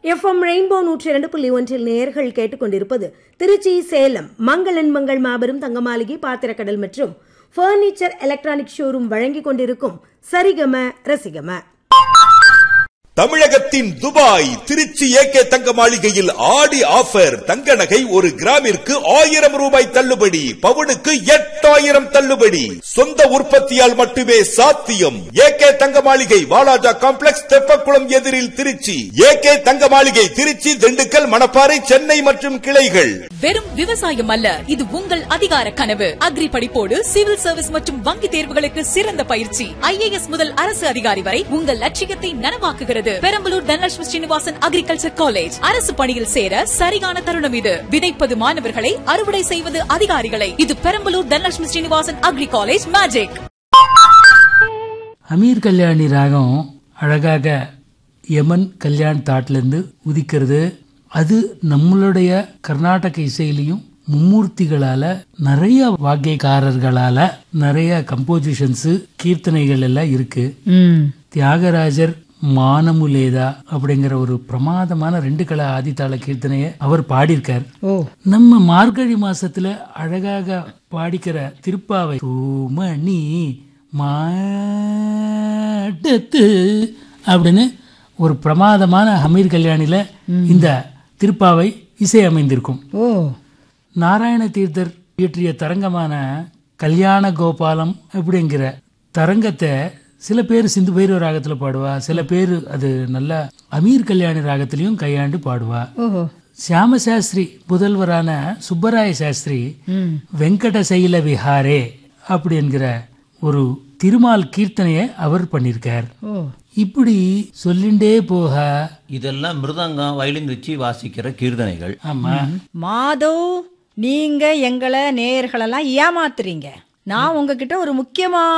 FM rainbow நூற்றி இரண்டு புள்ளி ஒன்றில் நேர்கள் கேட்டுக்கொண்டிருப்பது திருச்சி சேலம் மங்களன் மங்கள் மாபெரும் தங்கமாளிகை பாத்திரக்கடல் மற்றும் ஃபர்னிச்சர் எலக்ட்ரானிக் ஷோரூம் வழங்கிக் கொண்டிருக்கும் சரிகம ரசிகம தமிழகத்தின் துபாய் திருச்சி ஏகே தங்க மாளிகையில் ஆடி ஆஃபர் தங்க நகை ஒரு கிராமிற்கு ஆயிரம் ரூபாய் தள்ளுபடி பவுனுக்கு எட்டாயிரம் தள்ளுபடி சொந்த உற்பத்தியால் மட்டுமே சாத்தியம் ஏகே தங்க மாளிகை வாலாஜா காம்ப்ளெக்ஸ் தெப்பக்குளம் எதிரில் திருச்சி ஏகே தங்க மாளிகை திருச்சி திண்டுக்கல் மணப்பாறை சென்னை மற்றும் கிளைகள் வெறும் விவசாயம் அல்ல இது உங்கள் அதிகார கனவு அக்ரி படிப்போடு சிவில் சர்வீஸ் மற்றும் வங்கி தேர்வுகளுக்கு சிறந்த பயிற்சி ஐஏஎஸ் முதல் அரசு அதிகாரி வரை உங்கள் லட்சியத்தை நனவாக்குகிறது பெரம்பலூர் தனலட்சுமி ஸ்ரீனிவாசன் அக்ரிகல்ச்சர் காலேஜ் அரசு பணியில் சேர சரியான தருணம் இது விதைப்பது மாணவர்களை அறுவடை செய்வது அதிகாரிகளை இது Perambalur Dhanalakshmi Srinivasan agri college magic Amir Kalyani ராகம் அழகாக யமன் கல்யாண் தாட்லேருந்து உதிக்கிறது அது நம்மளுடைய கர்நாடக இசையிலையும் மும்மூர்த்திகளால நிறைய வாக்கியக்காரர்களால நிறைய கம்போசிஷன்ஸ் கீர்த்தனைகள் எல்லாம் இருக்கு தியாகராஜர் மானமுலேதா அப்படிங்கிற ஒரு பிரமாதமான ரெண்டு கல ஆதித்தாள கீர்த்தனையை அவர் பாடியிருக்கார் நம்ம மார்கழி மாசத்துல அழகாக பாடிக்கிற திருப்பாவை தூமணி மாடத்து அப்படின்னு ஒரு பிரமாதமான ஹமீர் கல்யாணில இந்த திருப்பாவை இசை அமைந்திருக்கும் ஓ நாராயண தீர்த்தர் இயற்றிய தரங்கமான கல்யாண கோபாலம் அப்படிங்கிற தரங்கத்தை சில பேர் சிந்து பைரவ ராகத்துல பாடுவா சில பேர் அது நல்ல அமீர் கல்யாணி ராகத்திலையும் கையாண்டு பாடுவா ஓஹோ சியாம சாஸ்திரி புதல்வரான சுப்பராய சாஸ்திரி வெங்கட சைல விஹாரே அப்படி என்கிற ஒரு திருமால் கீர்த்தனையை அவர் பண்ணியிருக்கார் ஓ இப்படி சொல்லிண்டே போக இதெல்லாம் மிருதங்கம் வயலின் வச்சு வாசிக்கிற கீர்த்தனைகள் ஆமா மாதவ் நீங்க எங்களை நேயர்களெல்லாம் ஏமாத்துறீங்க நான் உங்ககிட்ட ஒரு முக்கியமான